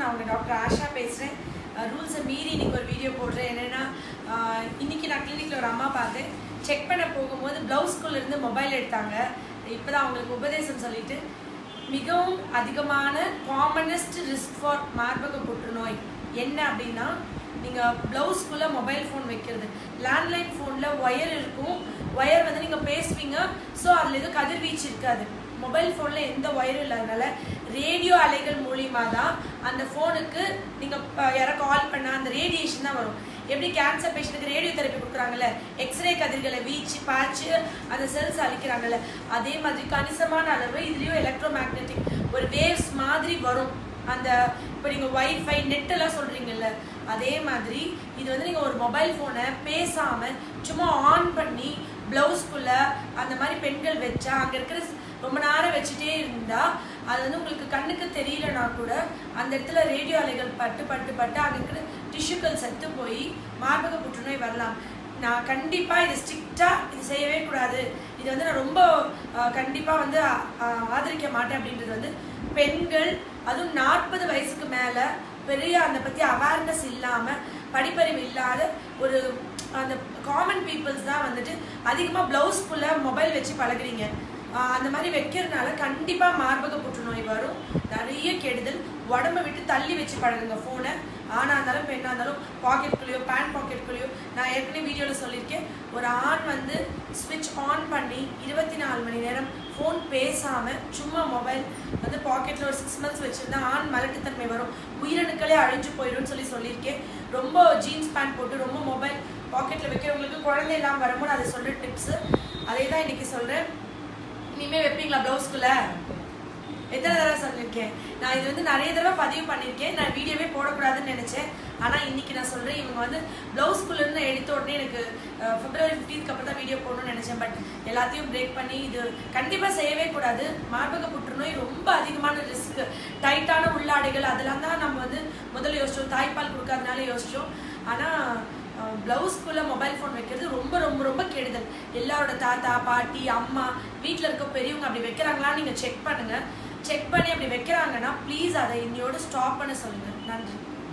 நான் உங்கள் டாக்டர் ஆஷா பேசுகிறேன் ரூல்ஸை மீறி இன்னைக்கு ஒரு வீடியோ போடுறேன் என்னென்னா இன்னைக்கு நான் கிளினிக்கில் ஒரு அம்மா பார்த்தேன் செக் பண்ண போகும்போது ப்ளவுஸ்குள்ள இருந்து மொபைல் எடுத்தாங்க இப்போ தான் அவங்களுக்கு உபதேசம் சொல்லிட்டு மிகவும் அதிகமான காமனஸ்ட் ரிஸ்க் ஃபார் மார்பக புற்றுநோய் என்ன அப்படின்னா நீங்கள் ப்ளவுஸ்குள்ளே மொபைல் ஃபோன் வைக்கிறது லேண்ட்லைன் ஃபோனில் ஒயர் இருக்கும் ஒயர் வந்து நீங்கள் பேசுவீங்க ஸோ அதில் எதுவும் கதிர்வீச்சு இருக்காது மொபைல் ஃபோனில் எந்த ஒயரும் இல்லாதனால ரேடியோ அலைகள் மூலியமா தான் அந்த ஃபோனுக்கு நீங்கள் யாரோ கால் பண்ணால் அந்த ரேடியேஷன் தான் வரும் எப்படி கேன்சர் பேஷண்ட்டுக்கு ரேடியோ தெரப்பி கொடுக்குறாங்கல்ல எக்ஸ்ரே கதிர்களை வீச்சு பாய்ச்சி அந்த செல்ஸ் அழிக்கிறாங்கல்ல அதே மாதிரி கணிசமான அளவு இதுலேயும் எலக்ட்ரோ மேக்னெட்டிக் ஒரு வேவ்ஸ் மாதிரி வரும் அந்த இப்போ நீங்கள் ஒய்ஃபை நெட்டெல்லாம் சொல்கிறீங்கல்ல அதே மாதிரி இது வந்து நீங்கள் ஒரு மொபைல் ஃபோனை பேசாமல் சும்மா ஆன் பண்ணி ப்ளவுஸ்குள்ளே அந்த மாதிரி பெண்கள் வச்சா அங்கே இருக்கிற ரொம்ப நேரம் வச்சுட்டே இருந்தால் அது வந்து உங்களுக்கு கண்ணுக்கு தெரியலனா கூட அந்த இடத்துல ரேடியோ அலைகள் பட்டு பட்டு பட்டு அங்கே இருக்கிற டிஷ்யூக்கள் செத்து போய் மார்பக புற்றுநோய் வரலாம் நான் கண்டிப்பாக இது ஸ்ட்ரிக்டாக இது செய்யவே கூடாது இது வந்து நான் ரொம்ப கண்டிப்பாக வந்து ஆதரிக்க மாட்டேன் அப்படின்றது வந்து பெண்கள் அதுவும் நாற்பது வயசுக்கு மேலே பெரிய அதை பற்றி அவேர்னஸ் இல்லாமல் படிப்பறிவு இல்லாத ஒரு அந்த காமன் பீப்புள்ஸ் தான் வந்துட்டு அதிகமாக ப்ளவுஸ்குள்ளே மொபைல் வச்சு பழகுறீங்க அந்த மாதிரி வைக்கிறதுனால கண்டிப்பாக மார்பக புற்றுநோய் வரும் நிறைய கெடுதல் உடம்ப விட்டு தள்ளி வச்சு பழகுங்க ஃபோனை ஆணாக இருந்தாலும் பெண்ணாக இருந்தாலும் பாக்கெட்குள்ளேயோ பேண்ட் பாக்கெட்குள்ளேயோ நான் ஏற்கனவே வீடியோவில் சொல்லியிருக்கேன் ஒரு ஆண் வந்து ஸ்விட்ச் ஆன் பண்ணி இருபத்தி நாலு மணி நேரம் ஃபோன் பேசாமல் சும்மா மொபைல் வந்து பாக்கெட்டில் ஒரு சிக்ஸ் மந்த்ஸ் வச்சுருந்தா ஆண் மலட்டுத்தன்மை வரும் உயிரணுக்களே அழிஞ்சு போயிடும்னு சொல்லி சொல்லியிருக்கேன் ரொம்ப ஜீன்ஸ் பேண்ட் போட்டு ரொம்ப மொபைல் பாக்கெட்டில் வைக்கிறவங்களுக்கு குழந்தை இல்லாமல் வரும்போது அதை சொல்கிற டிப்ஸு அதே தான் இன்றைக்கி சொல்கிறேன் இனிமே வைப்பீங்களா ப்ளவுஸ்குள்ள எத்தனை தடவை சொல்லியிருக்கேன் நான் இது வந்து நிறைய தடவை பதிவு பண்ணியிருக்கேன் நான் வீடியோவே போடக்கூடாதுன்னு நினச்சேன் ஆனால் இன்னைக்கு நான் சொல்கிறேன் இவங்க வந்து ப்ளவுஸ்குள்ளேருந்து எடுத்த உடனே எனக்கு பிப்ரவரி ஃபிஃப்டீன்க்கு அப்புறம் தான் வீடியோ போடணும்னு நினச்சேன் பட் எல்லாத்தையும் பிரேக் பண்ணி இது கண்டிப்பாக செய்யவே கூடாது மார்பக புற்றுநோய் ரொம்ப அதிகமான ரிஸ்க் டைட்டான உள்ளாடைகள் அதெல்லாம் தான் நம்ம வந்து முதல்ல யோசிச்சோம் தாய்ப்பால் கொடுக்காதனால யோசிச்சோம் ஆனால் ப்ளவுஸ்குள்ளே மொபைல் ஃபோன் வைக்கிறது ரொம்ப ரொம்ப ரொம்ப கெடுதல் எல்லாரோட தாத்தா பாட்டி அம்மா வீட்டில் இருக்க பெரியவங்க அப்படி வைக்கிறாங்களான்னு நீங்கள் செக் பண்ணுங்கள் செக் பண்ணி அப்படி வைக்கிறாங்கன்னா ப்ளீஸ் அதை இன்னையோட ஸ்டாப் பண்ண சொல்லுங்கள் நன்றி